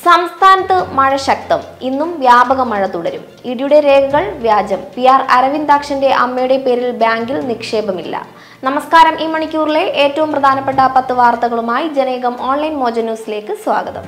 സംസ്ഥാനത്ത് മഴ ശക്തം ഇന്നും വ്യാപക മഴ തുടരും ഇടിയുടെ രേഖകൾ വ്യാജം പി ആർ അരവിന്ദാക്ഷന്റെ അമ്മയുടെ പേരിൽ ബാങ്കിൽ നിക്ഷേപമില്ല നമസ്കാരം ഈ മണിക്കൂറിലെ ഏറ്റവും പ്രധാനപ്പെട്ട പത്ത് വാർത്തകളുമായി ജനേകം ഓൺലൈൻ മോജ ന്യൂസിലേക്ക് സ്വാഗതം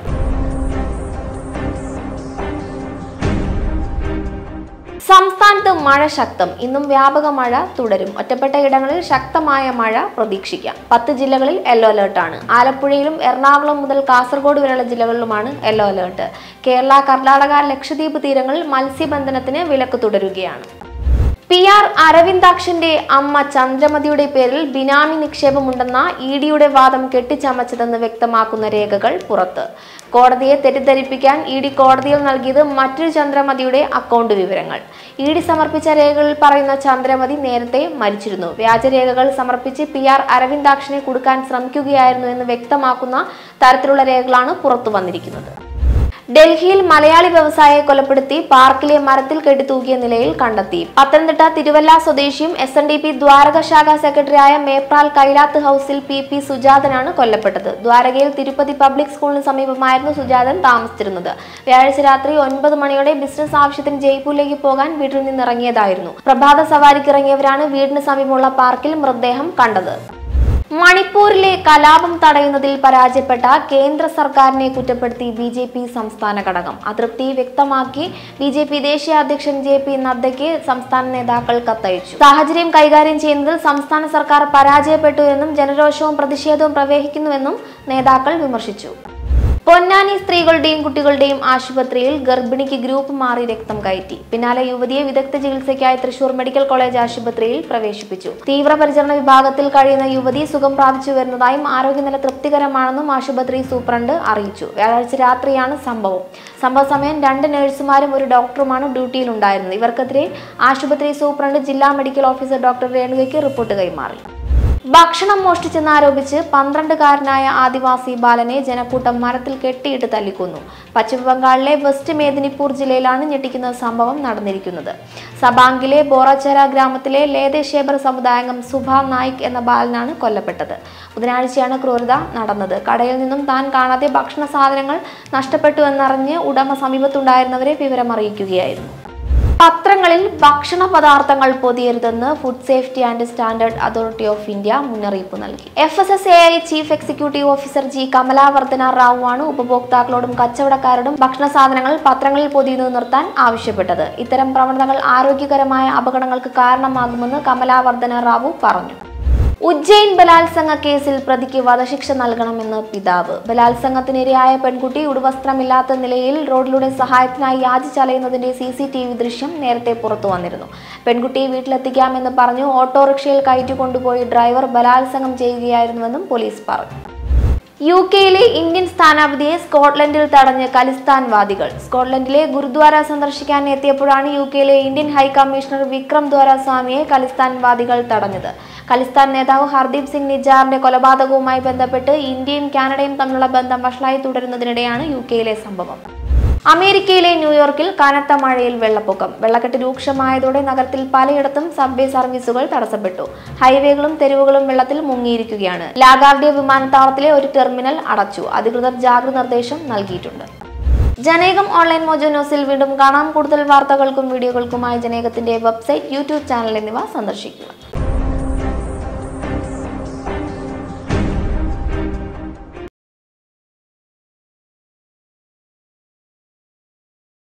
സംസ്ഥാനത്ത് മഴ ശക്തം ഇന്നും വ്യാപക മഴ തുടരും ഒറ്റപ്പെട്ട ഇടങ്ങളിൽ ശക്തമായ മഴ പ്രതീക്ഷിക്കാം പത്ത് ജില്ലകളിൽ യെല്ലോ അലേർട്ടാണ് ആലപ്പുഴയിലും എറണാകുളം മുതൽ കാസർഗോഡ് വരെയുള്ള ജില്ലകളിലുമാണ് യെല്ലോ അലേർട്ട് കേരള കർണാടക ലക്ഷദ്വീപ് തീരങ്ങളിൽ മത്സ്യബന്ധനത്തിന് വിലക്ക് തുടരുകയാണ് പി ആർ അരവിന്ദാക്ഷന്റെ അമ്മ ചന്ദ്രമതിയുടെ പേരിൽ ബിനാമി നിക്ഷേപമുണ്ടെന്ന ഇ ഡിയുടെ വാദം കെട്ടിച്ചമച്ചതെന്ന് വ്യക്തമാക്കുന്ന രേഖകൾ പുറത്ത് കോടതിയെ തെറ്റിദ്ധരിപ്പിക്കാൻ ഇ ഡി കോടതിയിൽ നൽകിയത് മറ്റൊരു ചന്ദ്രമതിയുടെ അക്കൗണ്ട് വിവരങ്ങൾ ഇ ഡി സമർപ്പിച്ച രേഖകളിൽ പറയുന്ന ചന്ദ്രമതി നേരത്തെ മരിച്ചിരുന്നു വ്യാജരേഖകൾ സമർപ്പിച്ച് പി ആർ അരവിന്ദാക്ഷനെ കൊടുക്കാൻ ശ്രമിക്കുകയായിരുന്നു എന്ന് വ്യക്തമാക്കുന്ന തരത്തിലുള്ള രേഖകളാണ് പുറത്തു വന്നിരിക്കുന്നത് ഡൽഹിയിൽ മലയാളി വ്യവസായിയെ കൊലപ്പെടുത്തി പാർക്കിലെ മരത്തിൽ കെട്ടിത്തൂക്കിയ നിലയിൽ കണ്ടെത്തി പത്തനംതിട്ട തിരുവല്ല സ്വദേശിയും S N D P Dwaraka ശാഖ സെക്രട്ടറിയായ മേപ്രാൽ കൈലാത്ത് ഹൌസിൽ പി പി സുജാതനാണ് കൊല്ലപ്പെട്ടത് ദ്വാരകയിൽ തിരുപ്പതി പബ്ലിക് സ്കൂളിന് സമീപമായിരുന്നു സുജാതൻ താമസിച്ചിരുന്നത് വ്യാഴാഴ്ച രാത്രി ഒൻപത് മണിയോടെ ബിസിനസ് ആവശ്യത്തിന് ജയ്പൂരിലേക്ക് പോകാൻ വീട്ടിൽ നിന്ന് ഇറങ്ങിയതായിരുന്നു പ്രഭാത സവാരിക്ക് ഇറങ്ങിയവരാണ് വീടിന് സമീപമുള്ള പാർക്കിൽ മൃതദേഹം കണ്ടത് മണിപ്പൂരിലെ കലാപം തടയുന്നതിൽ പരാജയപ്പെട്ട കേന്ദ്ര സർക്കാരിനെ കുറ്റപ്പെടുത്തി ബി ജെ പി സംസ്ഥാന ഘടകം അതൃപ്തി വ്യക്തമാക്കി ബി ജെ പി ദേശീയ അധ്യക്ഷൻ ജെ പി നദ്ദയ്ക്ക് സംസ്ഥാന നേതാക്കൾ കത്തയച്ചു സാഹചര്യം കൈകാര്യം ചെയ്യുന്നതിൽ സംസ്ഥാന സർക്കാർ പരാജയപ്പെട്ടു എന്നും ജനരോഷവും പ്രതിഷേധവും പ്രവേശിക്കുന്നുവെന്നും നേതാക്കൾ വിമർശിച്ചു പൊന്നാനി സ്ത്രീകളുടെയും കുട്ടികളുടെയും ആശുപത്രിയിൽ ഗർഭിണിക്ക് ഗ്രൂപ്പ് മാറി രക്തം കയറ്റി പിന്നാലെ യുവതിയെ വിദഗ്ധ ചികിത്സയ്ക്കായി തൃശൂർ മെഡിക്കൽ കോളേജ് ആശുപത്രിയിൽ പ്രവേശിപ്പിച്ചു തീവ്രപരിചരണ വിഭാഗത്തിൽ കഴിയുന്ന യുവതി സുഖം പ്രാപിച്ചു വരുന്നതായും ആരോഗ്യനില തൃപ്തികരമാണെന്നും ആശുപത്രി സൂപ്രണ്ട് അറിയിച്ചു വ്യാഴാഴ്ച രാത്രിയാണ് സംഭവം സംഭവ സമയം രണ്ട് നഴ്സുമാരും ഒരു ഡോക്ടറുമാണ് ഡ്യൂട്ടിയിലുണ്ടായിരുന്നത് ഇവർക്കെതിരെ ആശുപത്രി സൂപ്രണ്ട് ജില്ലാ മെഡിക്കൽ ഓഫീസർ ഡോക്ടർ രേണുകയ്ക്ക് റിപ്പോർട്ട് കൈമാറി ഭക്ഷണം മോഷ്ടിച്ചെന്നാരോപിച്ച് പന്ത്രണ്ടുകാരനായ ആദിവാസി ബാലനെ ജനക്കൂട്ടം മരത്തിൽ കെട്ടിയിട്ട് തല്ലിക്കൊന്നു പശ്ചിമബംഗാളിലെ വെസ്റ്റ് മേദിനിപൂർ ജില്ലയിലാണ് ഞെട്ടിക്കുന്ന സംഭവം നടന്നിരിക്കുന്നത് സബാങ്കിലെ ബോറച്ചര ഗ്രാമത്തിലെ ലേതേശേബർ സമുദായാംഗം സുഭ നായിക് എന്ന ബാലനാണ് കൊല്ലപ്പെട്ടത് ബുധനാഴ്ചയാണ് ക്രൂരത നടന്നത് കടയിൽ നിന്നും താൻ കാണാതെ ഭക്ഷണ സാധനങ്ങൾ നഷ്ടപ്പെട്ടു എന്നറിഞ്ഞ് ഉടമ സമീപത്തുണ്ടായിരുന്നവരെ വിവരമറിയിക്കുകയായിരുന്നു പത്രങ്ങളിൽ ഭക്ഷണ പദാർത്ഥങ്ങൾ പൊതിയരുതെന്ന് food safety and standard authority of India മുന്നറിയിപ്പ് നൽകി F S S A I chief executive officer G Kamalavardhana Rao ആണ് ഉപഭോക്താക്കളോടും കച്ചവടക്കാരോടും ഭക്ഷണ സാധനങ്ങൾ പത്രങ്ങളിൽ പൊതിയുന്നത് നിർത്താൻ ആവശ്യപ്പെട്ടത് ഇത്തരം പ്രവണതകൾ ആരോഗ്യകരമായ അപകടങ്ങൾക്ക് കാരണമാകുമെന്ന് കമലാവർദ്ധന റാവു പറഞ്ഞു ഉജ്ജയിൻ ബലാത്സംഗ കേസിൽ പ്രതിക്ക് വധശിക്ഷ നൽകണമെന്ന് പിതാവ് ബലാത്സംഗത്തിനിരയായ പെൺകുട്ടി ഉടുവസ്ത്രമില്ലാത്ത നിലയിൽ റോഡിലൂടെ സഹായത്തിനായി യാചിച്ചലയുന്നതിന്റെ സി സി ടി വി ദൃശ്യം നേരത്തെ പുറത്തു വന്നിരുന്നു പെൺകുട്ടിയെ വീട്ടിലെത്തിക്കാമെന്ന് പറഞ്ഞു ഓട്ടോറിക്ഷയിൽ കയറ്റി കൊണ്ടുപോയി ഡ്രൈവർ ബലാത്സംഗം ചെയ്യുകയായിരുന്നുവെന്നും പോലീസ് പറഞ്ഞു യു കെയിലെ ഇന്ത്യൻ സ്ഥാനാപതിയെ സ്കോട്ട്ലൻഡിൽ തടഞ്ഞ് ഖലിസ്ഥാൻവാദികൾ സ്കോട്ട്ലൻഡിലെ ഗുരുദ്വാര സന്ദർശിക്കാൻ എത്തിയപ്പോഴാണ് യു കെയിലെ ഇന്ത്യൻ ഹൈക്കമ്മീഷണർ വിക്രം ദ്വാരസ്വാമിയെ ഖലിസ്ഥാൻവാദികൾ തടഞ്ഞത് ഖലിസ്ഥാൻ നേതാവ് ഹർദീപ് സിംഗ് നിജാറിന്റെ കൊലപാതകവുമായി ബന്ധപ്പെട്ട് ഇന്ത്യയും കാനഡയും തമ്മിലുള്ള ബന്ധം വഷളായി തുടരുന്നതിനിടെയാണ് യു കെയിലെ സംഭവം അമേരിക്കയിലെ ന്യൂയോർക്കിൽ കനത്ത മഴയിൽ വെള്ളപ്പൊക്കം വെള്ളക്കെട്ട് രൂക്ഷമായതോടെ നഗരത്തിൽ പലയിടത്തും സബ്വേ സർവീസുകൾ തടസ്സപ്പെട്ടു ഹൈവേകളും തെരുവുകളും വെള്ളത്തിൽ മുങ്ങിയിരിക്കുകയാണ് ലാഗാർഡിയ വിമാനത്താവളത്തിലെ ഒരു ടെർമിനൽ അടച്ചു അധികൃതർ ജാഗ്രത നിർദ്ദേശം നൽകിയിട്ടുണ്ട് ജനേകം ഓൺലൈൻ മോജോ ന്യൂസിൽ വീണ്ടും കാണാം കൂടുതൽ വാർത്തകൾക്കും വീഡിയോകൾക്കുമായി ജനേകത്തിന്റെ വെബ്സൈറ്റ് യൂട്യൂബ് ചാനൽ എന്നിവ സന്ദർശിക്കുക